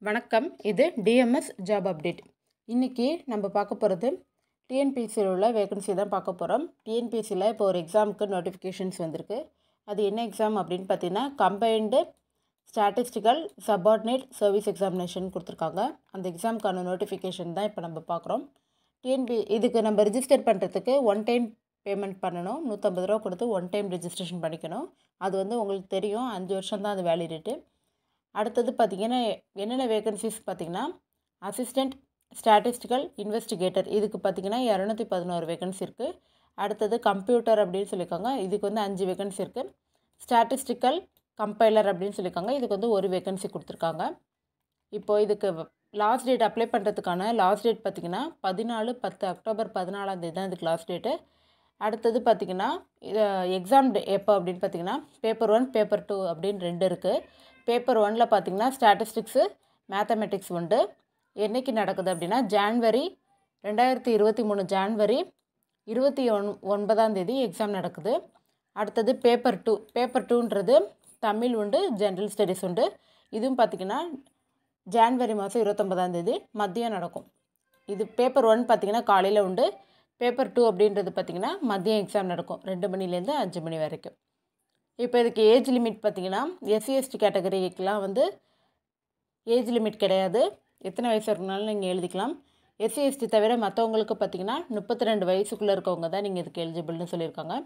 வணக்கம் இது TMS job update இன்றைக்கி நம்ம பார்க்க போகிறது டிஎன்பிசியில் உள்ள வேகன்சி தான் பார்க்க போகிறோம் டிஎன்பிசியில் இப்போ ஒரு எக்ஸாமுக்கு நோட்டிஃபிகேஷன்ஸ் வந்திருக்கு அது என்ன எக்ஸாம் அப்படின்னு பார்த்தீங்கன்னா combined statistical subordinate service examination கொடுத்துருக்காங்க அந்த எக்ஸாமுக்கான நோட்டிஃபிகேஷன் தான் இப்போ நம்ம பார்க்குறோம் டிஎன்பி இதுக்கு நம்ம ரிஜிஸ்டர் பண்ணுறதுக்கு ஒன் டைம் பேமெண்ட் பண்ணணும் நூற்றம்பது ரூபா கொடுத்து ஒன் டைம் ரெஜிஸ்ட்ரேஷன் பண்ணிக்கணும் அது வந்து உங்களுக்கு தெரியும் அஞ்சு வருஷம் தான் அது வேலிடிட்டு அடுத்தது பார்த்திங்கன்னா என்னென்ன வேகன்சிஸ் பார்த்திங்கன்னா அசிஸ்டண்ட் ஸ்டாட்டிஸ்டிக்கல் இன்வெஸ்டிகேட்டர் இதுக்கு பார்த்திங்கன்னா இரநூத்தி பதினோரு வேகன்சி இருக்குது அடுத்தது கம்ப்யூட்டர் அப்படின்னு சொல்லியிருக்காங்க இதுக்கு வந்து அஞ்சு வேகன்சி இருக்குது ஸ்டாட்டிஸ்டிக்கல் கம்பைலர் அப்படின்னு சொல்லியிருக்காங்க இதுக்கு வந்து ஒரு வேகன்சி கொடுத்துருக்காங்க இப்போது இதுக்கு லாஸ்ட் டேட் அப்ளை பண்ணுறதுக்கான லாஸ்ட் டேட் பார்த்திங்கன்னா பதினாலு பத்து அக்டோபர் பதினாலாம் தேதி தான் இதுக்கு லாஸ்ட் டேட்டு அடுத்தது பார்த்திங்கன்னா இது எக்ஸாம் டே எப்போ அப்படின்னு பார்த்திங்கன்னா பேப்பர் ஒன் பேப்பர் டூ அப்படின்னு ரெண்டு இருக்குது பேப்பர் ஒனில் பார்த்திங்கன்னா ஸ்டாட்டிஸ்டிக்ஸு மேத்தமெட்டிக்ஸ் உண்டு என்றைக்கு நடக்குது அப்படின்னா ஜான்வரி ரெண்டாயிரத்தி இருபத்தி மூணு ஜான்வரி இருபத்தி ஒன் ஒன்பதாம் தேதி எக்ஸாம் நடக்குது அடுத்தது பேப்பர் டூ பேப்பர் டூன்றது தமிழ் உண்டு ஜென்ரல் ஸ்டடீஸ் உண்டு இதுவும் பார்த்திங்கன்னா ஜான்வரி மாதம் இருபத்தொம்பதாம் தேதி மதியம் நடக்கும் இது பேப்பர் ஒன் பார்த்திங்கன்னா காலையில் உண்டு பேப்பர் டூ அப்படின்றது பார்த்திங்கன்னா மதியம் எக்ஸாம் நடக்கும் ரெண்டு மணிலேருந்து அஞ்சு மணி வரைக்கும் இப்போ இதுக்கு ஏஜ் லிமிட் பார்த்திங்கன்னா எஸ்சி எஸ்டி கேட்டகரிக்கெலாம் வந்து ஏஜ் லிமிட் கிடையாது எத்தனை வயசு இருக்கனாலும் நீங்கள் எழுதிக்கலாம் எஸ்சி எஸ்டி தவிர மற்றவங்களுக்கு பார்த்திங்கன்னா முப்பத்தி ரெண்டு வயசுக்குள்ளே இருக்கவங்க தான் நீங்கள் இதுக்கு எலிஜிபிள்னு சொல்லியிருக்காங்க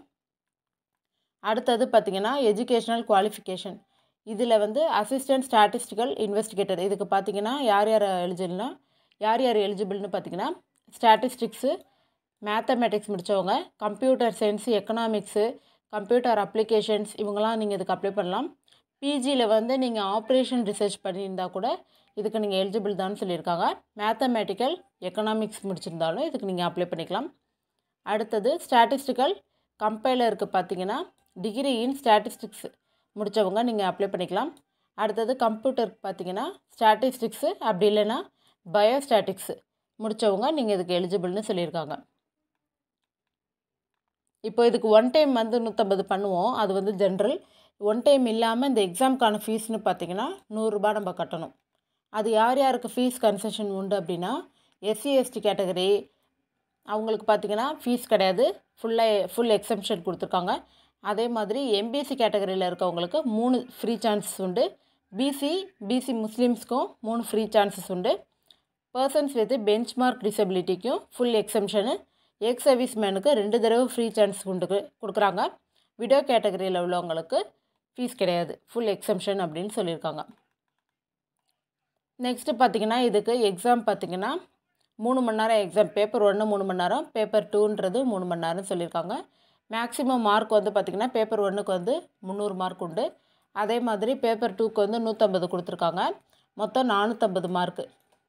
அடுத்தது பார்த்திங்கன்னா எஜுகேஷ்னல் குவாலிஃபிகேஷன் இதில் வந்து அசிஸ்டன்ட் ஸ்டாட்டிஸ்டிக்கல் இன்வெஸ்டிகேட்டர் இதுக்கு பார்த்திங்கன்னா யார் யார் எலிஜிபிள்னா யார் யார் எலிஜிபிள்னு பார்த்திங்கன்னா ஸ்டாட்டிஸ்டிக்ஸு மேத்தமெட்டிக்ஸ் முடித்தவங்க computer science economics computer applications இவங்களாம் நீங்கள் இதுக்கு அப்ளை பண்ணலாம் பிஜியில் வந்து நீங்கள் ஆப்ரேஷன் ரிசர்ச் பண்ணியிருந்தா கூட இதுக்கு நீங்கள் எலிஜிபிள் தான் சொல்லியிருக்காங்க மேத்தமெட்டிக்கல் எக்கனாமிக்ஸ் முடிச்சிருந்தாலும் இதுக்கு நீங்கள் அப்ளை பண்ணிக்கலாம் அடுத்தது ஸ்டாட்டிஸ்டிக்கல் கம்பைலருக்கு பார்த்தீங்கன்னா டிகிரி இன் ஸ்டாட்டிஸ்டிக்ஸ் முடித்தவங்க நீங்கள் அப்ளை பண்ணிக்கலாம் அடுத்தது கம்ப்யூட்டருக்கு பார்த்தீங்கன்னா ஸ்டாட்டிஸ்டிக்ஸு அப்படி இல்லைன்னா பயோஸ்டாட்டிக்ஸு முடித்தவங்க நீங்கள் இதுக்கு எலிஜிபிள்னு சொல்லியிருக்காங்க இப்போ இதுக்கு ஒன் டைம் வந்து நூற்றம்பது பண்ணுவோம் அது வந்து ஜென்ரல் ஒன் டைம் இல்லாமல் இந்த எக்ஸாமுக்கான ஃபீஸ்னு பார்த்தீங்கன்னா நூறுரூபா நம்ம கட்டணும் அது யார் யாருக்கு ஃபீஸ் கன்செஷன் உண்டு அப்படின்னா எஸ்சி எஸ்டி கேட்டகரி அவங்களுக்கு பார்த்தீங்கன்னா ஃபீஸ் கிடையாது ஃபுல்லாக ஃபுல் எக்ஸம்ஷன் கொடுத்துருக்காங்க அதே மாதிரி எம்பிசி கேட்டகரியில் இருக்கவங்களுக்கு மூணு ஃப்ரீ சான்சஸ் உண்டு பிசி பிசி முஸ்லீம்ஸ்க்கும் மூணு ஃப்ரீ சான்சஸ் உண்டு பர்சன்ஸ் வித் பெஞ்ச் மார்க் டிசபிலிட்டிக்கும் ஃபுல் எக்ஸம்ஷனு எக்ஸ் சர்வீஸ் மேனுக்கு ரெண்டு தடவை ஃப்ரீ சான்ஸ் உண்டு கொடுக்குறாங்க விடோ கேட்டகரியில் உள்ளவங்களுக்கு ஃபீஸ் கிடையாது ஃபுல் எக்ஸம்ஷன் அப்படின்னு சொல்லியிருக்காங்க நெக்ஸ்ட்டு பார்த்திங்கன்னா இதுக்கு எக்ஸாம் பார்த்திங்கன்னா மூணு மணி நேரம் எக்ஸாம் பேப்பர் ஒன்று மூணு மணி நேரம் பேப்பர் டூன்றது மூணு மணி நேரம் சொல்லியிருக்காங்க மேக்ஸிமம் மார்க் வந்து பார்த்திங்கன்னா பேப்பர் ஒன்றுக்கு வந்து முந்நூறு மார்க் உண்டு அதே மாதிரி பேப்பர் டூக்கு வந்து நூற்றம்பது கொடுத்துருக்காங்க மொத்தம் நானூற்றம்பது மார்க்கு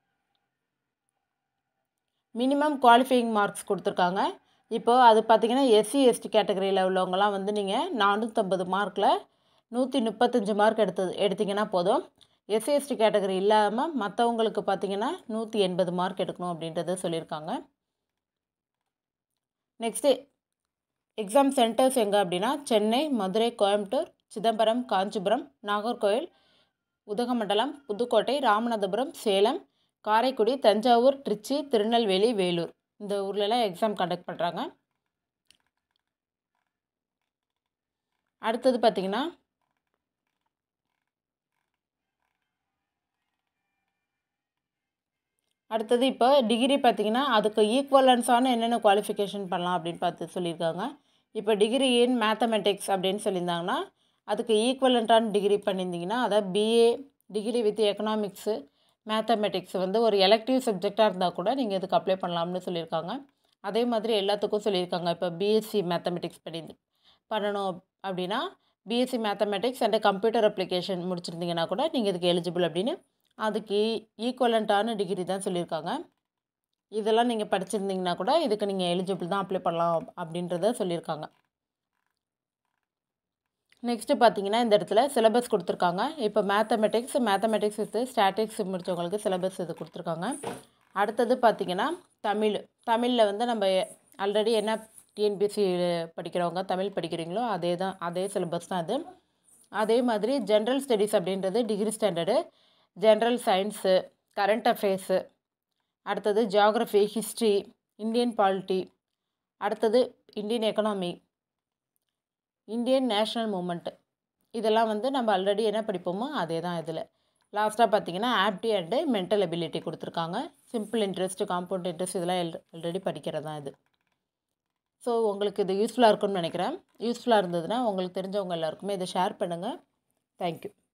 மினிமம் குவாலிஃபையிங் மார்க்ஸ் கொடுத்துருக்காங்க இப்போது அது பார்த்திங்கன்னா எஸ்சி எஸ்டி கேட்டகரியில் உள்ளவங்களாம் வந்து நீங்கள் நானூற்றம்பது மார்க்கில் நூற்றி முப்பத்தஞ்சு மார்க் எடுத்தது எடுத்திங்கன்னா போதும் எஸ்சி எஸ்டி கேட்டகரி இல்லாமல் மற்றவங்களுக்கு பார்த்திங்கன்னா நூற்றி எண்பது மார்க் எடுக்கணும் அப்படின்றத சொல்லியிருக்காங்க நெக்ஸ்ட்டு எக்ஸாம் சென்டர்ஸ் எங்கே அப்படின்னா சென்னை மதுரை கோயம்புத்தூர் சிதம்பரம் காஞ்சிபுரம் நாகர்கோவில் உதகமண்டலம் புதுக்கோட்டை ராமநாதபுரம் சேலம் காரைக்குடி தஞ்சாவூர் திருச்சி திருநெல்வேலி வேலூர் இந்த ஊர்லலாம் எக்ஸாம் கண்டக்ட் பண்ணுறாங்க அடுத்தது பார்த்திங்கன்னா அடுத்தது இப்போ டிகிரி பார்த்திங்கன்னா அதுக்கு ஈக்குவலன்ஸான என்னென்ன குவாலிஃபிகேஷன் பண்ணலாம் அப்படின்னு பார்த்து சொல்லியிருக்காங்க இப்போ டிகிரி இன் மேத்தமெட்டிக்ஸ் அப்படின்னு சொல்லியிருந்தாங்கன்னா அதுக்கு ஈக்குவலண்ட்டான டிகிரி பண்ணியிருந்தீங்கன்னா அதாவது BA degree with economics mathematics வந்து ஒரு எலக்டிவ் சப்ஜெக்டாக இருந்தால் கூட நீங்கள் இதுக்கு அப்ளை பண்ணலாம்னு சொல்லியிருக்காங்க அதே மாதிரி எல்லாத்துக்கும் சொல்லியிருக்காங்க இப்போ பிஎஸ்சி மேத்தமெட்டிக்ஸ் பண்ணி பண்ணணும் அப்படின்னா BSc mathematics and computer application முடிச்சிருந்தீங்கன்னா கூட நீங்கள் இதுக்கு எலிஜிபிள் அப்படின்னு அதுக்கு ஈக்குவலண்ட்டான டிகிரி தான் சொல்லியிருக்காங்க இதெல்லாம் நீங்கள் படிச்சிருந்தீங்கன்னா கூட இதுக்கு நீங்கள் எலிஜிபிள் தான் அப்ளை பண்ணலாம் அப்படின்றத சொல்லியிருக்காங்க நெக்ஸ்ட்டு பார்த்தீங்கன்னா இந்த இடத்துல சிலபஸ் கொடுத்துருக்காங்க இப்போ மேத்தமெட்டிக்ஸ் மேத்தமெட்டிக்ஸ் வித் ஸ்டாட்டிக்ஸ் முடித்தவங்களுக்கு சிலபஸ் இது கொடுத்துருக்காங்க அடுத்தது பார்த்திங்கன்னா தமிழ் தமிழில் வந்து நம்ம ஆல்ரெடி என்ன டிஎன்பிஎஸ்சி படிக்கிறவங்க தமிழ் படிக்கிறீங்களோ அதே தான் அதே சிலபஸ் தான் அது அதே மாதிரி ஜென்ரல் ஸ்டடீஸ் அப்படின்றது degree standard general science current affairs அடுத்தது ஜியாகிரஃபி ஹிஸ்ட்ரி இந்தியன் பாலிட்டி அடுத்தது Indian economy Indian national movement இதெல்லாம் வந்து நம்ம ஆல்ரெடி என்ன படிப்போமோ அதே தான் இதில் லாஸ்ட்டாக பார்த்தீங்கன்னா ஆப்டி அண்டு மென்டல் எபிலிட்டி கொடுத்துருக்காங்க சிம்பிள் இன்ட்ரெஸ்ட் காம்பவுண்ட் இன்ட்ரெஸ்ட் இதெல்லாம் ஆல்ரெடி படிக்கிறது தான் இது ஸோ உங்களுக்கு இது யூஸ்ஃபுல்லாக இருக்கும்னு நினைக்கிறேன் யூஸ்ஃபுல்லாக இருந்ததுன்னா உங்களுக்கு தெரிஞ்சவங்க எல்லாருக்குமே இதை ஷேர் பண்ணுங்கள் தேங்க்யூ